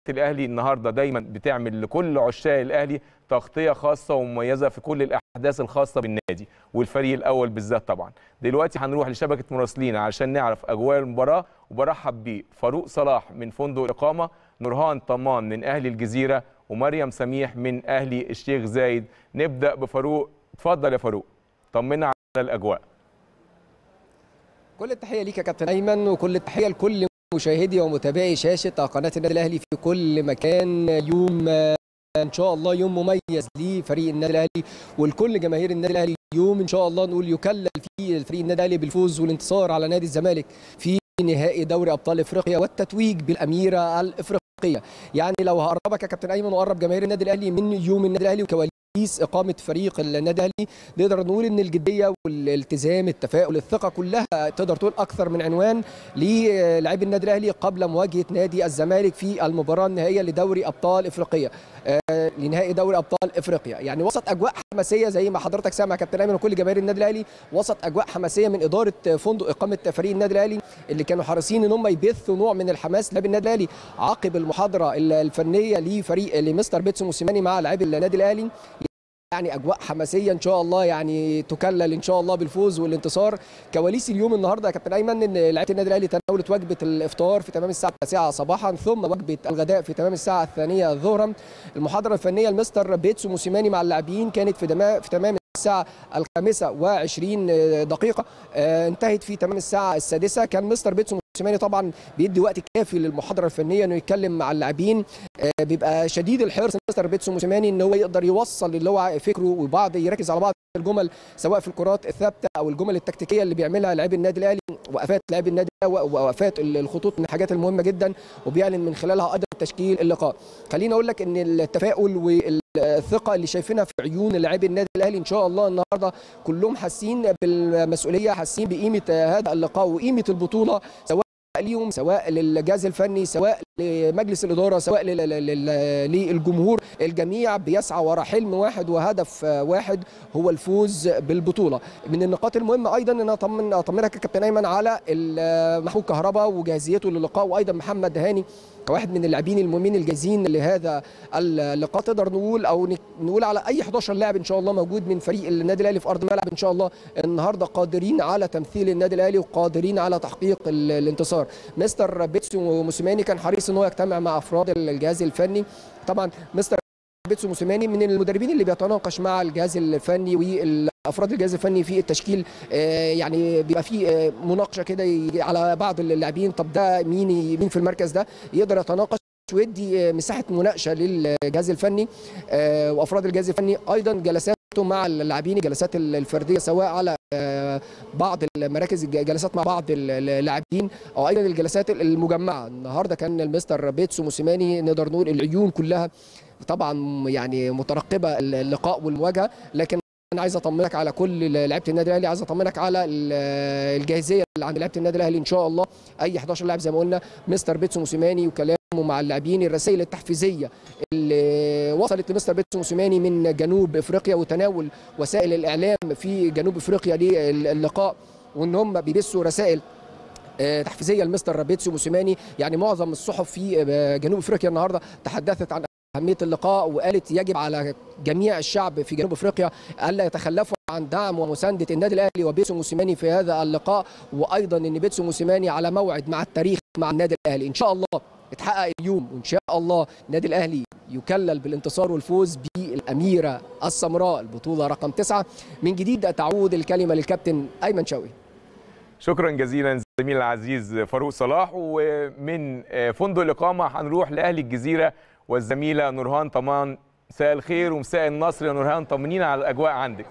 الاهلي النهارده دايما بتعمل لكل عشاق الاهلي تغطيه خاصه ومميزه في كل الاحداث الخاصه بالنادي والفريق الاول بالذات طبعا دلوقتي هنروح لشبكه مراسلين علشان نعرف اجواء المباراه وبرحب بفاروق صلاح من فندق الاقامه نورهان طمان من اهلي الجزيره ومريم سميح من اهلي الشيخ زايد نبدا بفاروق اتفضل يا فاروق طمنا على الاجواء كل التحيه ليك يا كابتن ايمن وكل التحيه لكل مشاهدي ومتابعي شاشه قناه النادي الاهلي في كل مكان يوم ان شاء الله يوم مميز لفريق النادي الاهلي ولكل جماهير النادي الاهلي يوم ان شاء الله نقول يكلل فيه فريق النادي الاهلي بالفوز والانتصار على نادي الزمالك في نهائي دوري ابطال افريقيا والتتويج بالاميره الافريقيه يعني لو هقربك يا كابتن ايمن وقرب جماهير النادي الاهلي من يوم النادي الاهلي وكواليس كواليس اقامه فريق النادي الاهلي نقدر نقول ان الجديه والالتزام التفاؤل الثقه كلها تقدر تقول اكثر من عنوان للاعبي النادي الاهلي قبل مواجهه نادي الزمالك في المباراه النهائيه لدوري ابطال افريقيا آه لنهائي دوري ابطال افريقيا يعني وسط اجواء حماسيه زي ما حضرتك سامع كابتن ايمن وكل جماهير النادي الاهلي وسط اجواء حماسيه من اداره فندق اقامه فريق النادي الاهلي اللي كانوا حريصين ان هم يبثوا نوع من الحماس لاعبي النادي الاهلي عقب المحاضره الفنيه لفريق لمستر بيتسو موسيماني مع لاعبي النادي الاهلي يعني اجواء حماسيه ان شاء الله يعني تكلل ان شاء الله بالفوز والانتصار كواليس اليوم النهارده يا كابتن ايمن ان لعيبه النادي الاهلي تناولت وجبه الافطار في تمام الساعه 9 صباحا ثم وجبه الغداء في تمام الساعه الثانيه ظهرا المحاضره الفنيه لمستر بيتسو موسيماني مع اللاعبين كانت في في تمام الساعة الخامسة وعشرين دقيقة انتهت في تمام الساعة السادسة كان مستر بيتسو موسيماني طبعا بيدي وقت كافي للمحاضرة الفنية انه يتكلم مع اللاعبين بيبقى شديد الحرص مستر بيتسو موسيماني ان هو يقدر يوصل اللي هو فكره وبعض يركز على بعض الجمل سواء في الكرات الثابته او الجمل التكتيكيه اللي بيعملها لاعبي النادي الاهلي وقفات لاعبي النادي ووقفات الخطوط من الحاجات المهمه جدا وبيعلن من خلالها ايضا تشكيل اللقاء خليني اقول لك ان التفاؤل والثقه اللي شايفينها في عيون لاعبي النادي الاهلي ان شاء الله النهارده كلهم حاسين بالمسؤوليه حاسين بقيمه هذا اللقاء وقيمه البطوله سواء ليهم سواء للجهاز الفني سواء لمجلس الاداره سواء للجمهور الجميع بيسعى وراء حلم واحد وهدف واحد هو الفوز بالبطوله من النقاط المهمه ايضا ان اطمن اطمنك يا كابتن ايمن على محمود كهربا وجاهزيته للقاء وايضا محمد هاني كواحد من اللاعبين المهمين الجاهزين لهذا اللقاء تقدر نقول او نقول على اي 11 لاعب ان شاء الله موجود من فريق النادي الاهلي في ارض الملعب ان شاء الله النهارده قادرين على تمثيل النادي الاهلي وقادرين على تحقيق الانتصار مستر بيتسو موسيماني كان حريص ان هو يجتمع مع افراد الجهاز الفني طبعا مستر بيتسو موسيماني من المدربين اللي بيتناقش مع الجهاز الفني وافراد الجهاز الفني في التشكيل يعني بيبقى في مناقشه كده على بعض اللاعبين طب ده مين مين في المركز ده يقدر يتناقش ويدي مساحه مناقشه للجهاز الفني وافراد الجهاز الفني ايضا جلسات مع اللاعبين الجلسات الفرديه سواء على بعض المراكز جلسات مع بعض اللاعبين او ايضا الجلسات المجمعه النهارده كان المستر بيتسو موسيماني نقدر نقول العيون كلها طبعا يعني مترقبه اللقاء والمواجهه لكن انا عايز اطمنك على كل لعيبه النادي الاهلي عايز اطمنك على الجاهزيه اللي عند لعيبه النادي الاهلي ان شاء الله اي 11 لاعب زي ما قلنا مستر بيتسو موسيماني وكلامه مع اللاعبين الرسائل التحفيزيه اللي وصلت لمستر بيتسو موسيماني من جنوب افريقيا وتناول وسائل الاعلام في جنوب افريقيا للقاء وان هم بيبثوا رسائل تحفيزيه لمستر بيتسو موسيماني يعني معظم الصحف في جنوب افريقيا النهارده تحدثت عن أهمية اللقاء وقالت يجب على جميع الشعب في جنوب أفريقيا ألا يتخلفوا عن دعم ومساندة النادي الأهلي وبيتسو موسيماني في هذا اللقاء وأيضا أن بيتسو موسيماني على موعد مع التاريخ مع النادي الأهلي إن شاء الله اتحقق اليوم وإن شاء الله النادي الأهلي يكلل بالانتصار والفوز بالأميرة السمراء البطولة رقم تسعة من جديد تعود الكلمة للكابتن أيمن شوقي شكرا جزيلا زميل العزيز فاروق صلاح ومن فندق الإقامة هنروح لأهل الجزيرة والزميله نورهان طمان مساء الخير ومساء النصر يا نورهان طمنينا على الاجواء عندك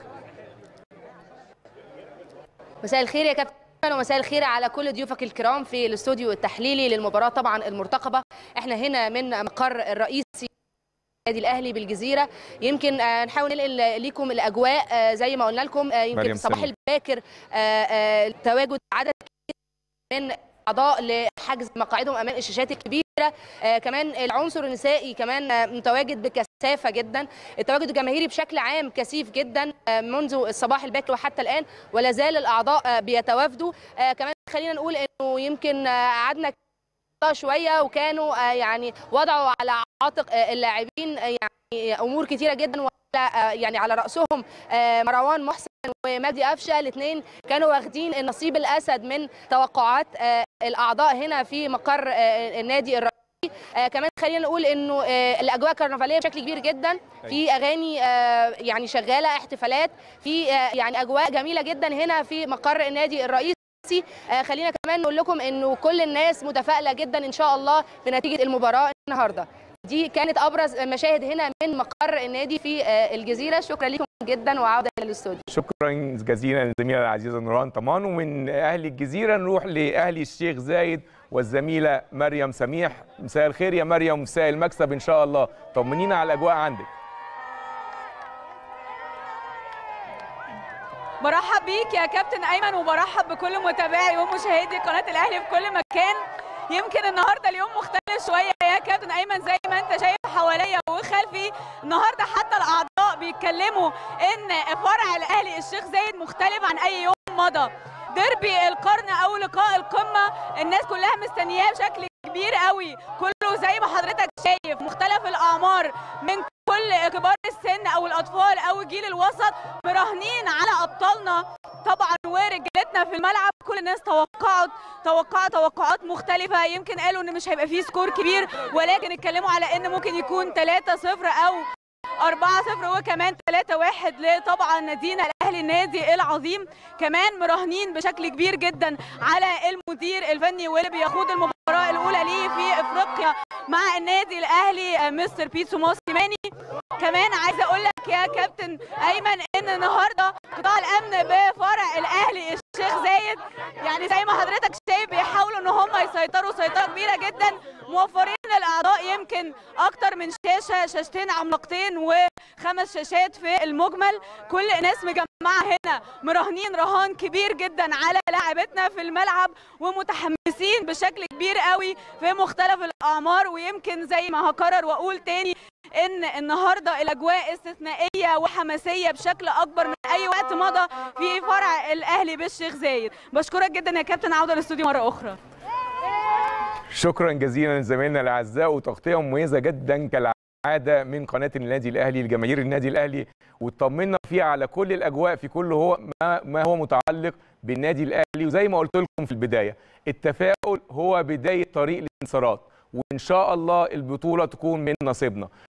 مساء الخير يا كابتن ومساء الخير على كل ضيوفك الكرام في الاستوديو التحليلي للمباراه طبعا المرتقبه احنا هنا من مقر الرئيسي النادي الاهلي بالجزيره يمكن نحاول ننقل ليكم الاجواء زي ما قلنا لكم يمكن الصباح الباكر تواجد عدد كبير من اعضاء لحجز مقاعدهم امام الشاشات الكبيره آه كمان العنصر النسائي كمان آه متواجد بكثافه جدا التواجد الجماهيري بشكل عام كثيف جدا آه منذ الصباح الباكر وحتى الان ولا زال الاعضاء بيتوافدوا كمان خلينا نقول انه يمكن قعدنا الاعضاء شويه وكانوا آه، يعني وضعوا على عاتق آه، اللاعبين آه، يعني امور كتيره جدا وعلى آه، يعني على راسهم آه، مروان محسن ومجدي قفشه الاثنين كانوا واخدين النصيب الاسد من توقعات آه، الاعضاء هنا في مقر آه، النادي الرئيسي آه كمان خلينا نقول انه آه الاجواء كرنفاليه بشكل كبير جدا في اغاني آه يعني شغاله احتفالات في آه يعني اجواء جميله جدا هنا في مقر النادي الرئيسي آه خلينا كمان نقول لكم انه كل الناس متفائله جدا ان شاء الله بنتيجه المباراه النهارده دي كانت ابرز مشاهد هنا من مقر النادي في آه الجزيره شكرا لكم جدا وعوده للاستوديو شكرا جزيلا للزميله العزيزه نوران طمان ومن اهل الجزيره نروح لاهل الشيخ زايد والزميله مريم سميح مساء الخير يا مريم مساء المكسب ان شاء الله طمنينا على الاجواء عندك برحب بيك يا كابتن ايمن وبرحب بكل متابعي ومشاهدي قناه الاهلي في كل مكان يمكن النهارده اليوم مختلف شويه يا كابتن ايمن زي ما انت شايف حواليا وخلفي النهارده حتى الاعضاء بيتكلموا ان فرع الاهلي الشيخ زايد مختلف عن اي يوم مضى ديربي القرن او لقاء القمه الناس كلها مستنياه بشكل كبير قوي كله زي ما حضرتك شايف مختلف الاعمار من كل كبار السن او الاطفال او الجيل الوسط مراهنين على ابطالنا طبعا ورجالتنا في الملعب كل الناس توقعت توقع توقعات مختلفه يمكن قالوا ان مش هيبقى فيه سكور كبير ولكن اتكلموا على ان ممكن يكون 3-0 او 4-0 وكمان 3-1 لطبعا نادينا الاهلي النادي العظيم كمان مراهنين بشكل كبير جدا على المدير الفني واللي بيخوض المباراه الاولى ليه في افريقيا مع النادي الاهلي مستر بيتسو موسيماني كمان عايزه اقول لك يا كابتن ايمن ان النهارده قطاع الامن بفرع الاهلي الشيخ زايد يعني زي ما حضرتك شايف بيحاولوا ان هم يسيطروا سيطره كبيره جدا موفرين للاعضاء يمكن اكتر من شاشه شاشتين عملاقتين وخمس شاشات في المجمل كل الناس مجمعه هنا مراهنين رهان كبير جدا على لاعبتنا في الملعب ومتحمسين بشكل كبير قوي في مختلف الاعمار ويمكن زي ما هكرر واقول تاني ان النهارده الاجواء استثنائيه وحماسيه بشكل اكبر من اي وقت مضى في فرع الاهلي بالشيخ زايد بشكرك جدا يا كابتن عوده للاستوديو مره اخرى شكرا جزيلا لزمايلنا الاعزاء وتغطيه مميزه جدا كالعاده من قناه النادي الاهلي لجماهير النادي الاهلي وطمنا فيها على كل الاجواء في كل هو ما, ما هو متعلق بالنادي الاهلي وزي ما قلت لكم في البدايه التفاؤل هو بدايه طريق الانتصارات وان شاء الله البطوله تكون من نصيبنا